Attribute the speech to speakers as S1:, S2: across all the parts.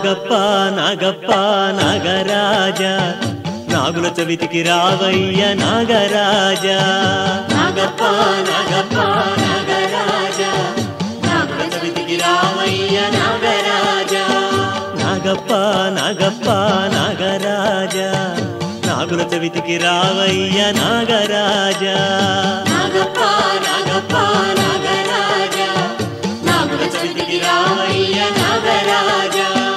S1: నాగప్ప నాగప్ప నాగరాజ నాగుల చవితికి రావయ్య నాగరాజ నాగప్ప నాగప్ప నాగరాజ నాగుల చవితికి రావయ్య నాగరాజ నాగప్ప నాగప్ప నాగరాజ నాగుల చవితికి రావయ్య నాగరాజ నాగప్ప నాగప్ప నాగరాజ నాగుల చవితికి రావయ్య నాగరాజ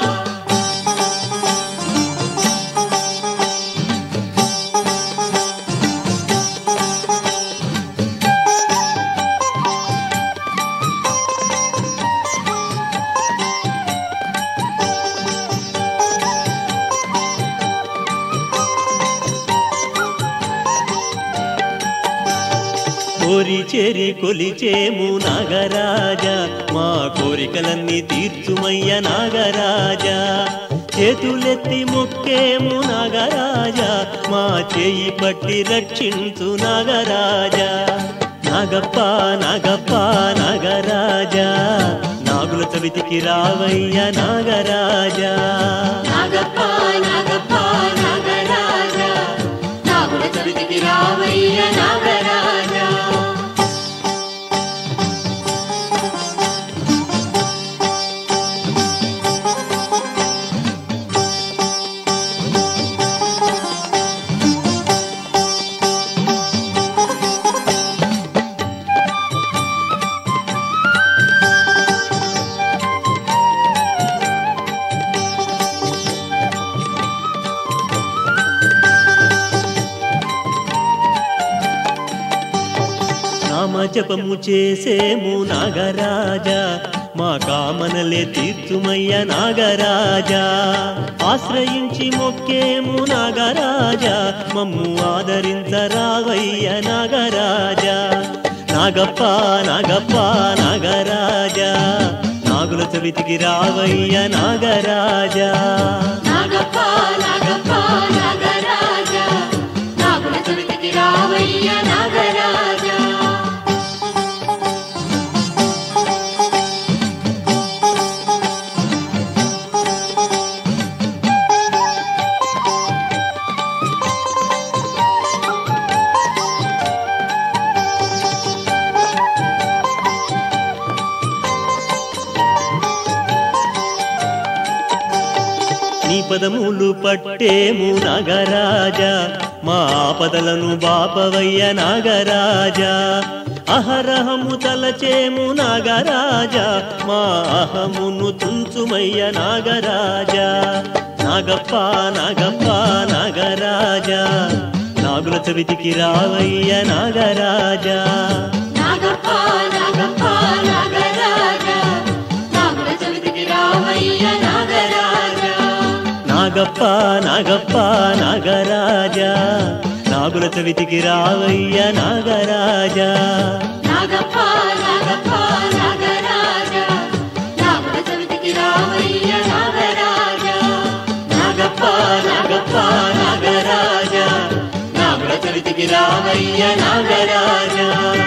S1: కోరి చేరి కొలిచేము నాగరాజ మా కోరికలన్నీ తీర్చుమయ్య నాగరాజ చేతులెత్తి మొక్కేము నాగరాజ మా చేయి పట్టి రక్షించు నాగరాజ నాగప్ప నాగప్ప నాగరాజ నాగుల చవితికి రావయ్య నాగరాజ నాగప్ప నాగప్ప నాగరాజ నాగుల చవితికి రావయ్య నాగరాజ నామజపము చేసేము నాగరాజ మా కామనలే తీర్చుమయ్య నాగరాజ ఆశ్రయించి మొక్కేము నాగరాజ మమ్ము ఆదరించరావయ్య నాగరాజ నాగప్ప నాగప్ప నాగరాజ నాగుల చవితికి రావయ్య నాగరాజ నాగప్ప నాగప్ప నాగరాజ నాగుల చవితికి రావయ్య నాగరాజ నీ పదములు పట్టేము నాగరాజ మా ఆపదలను బాపవయ్య నాగరాజ అహరహము తలచేము నాగరాజ మా అహమును తుంచుమయ్య నాగరాజ నాగప్ప నాగప్ప నాగరాజ నాగుల చవితికి రావయ్య నాగరాజ
S2: నాగప్ప నాగప్ప నాగరాజ నాగుల చవితికి రావయ్య నాగరాజ
S1: నాగప్ప నాగప్ప నాగరాజ నాగుల చవితికి రావయ్య నాగరాజ
S2: నాగప్ప నాగప్ప నాగరాజ నాగుల చవితికి రావయ్య నాగరాజ
S1: నాగప్ప నాగప్ప నాగరాజ నాగుల చవితికి రావయ్య నాగరాజ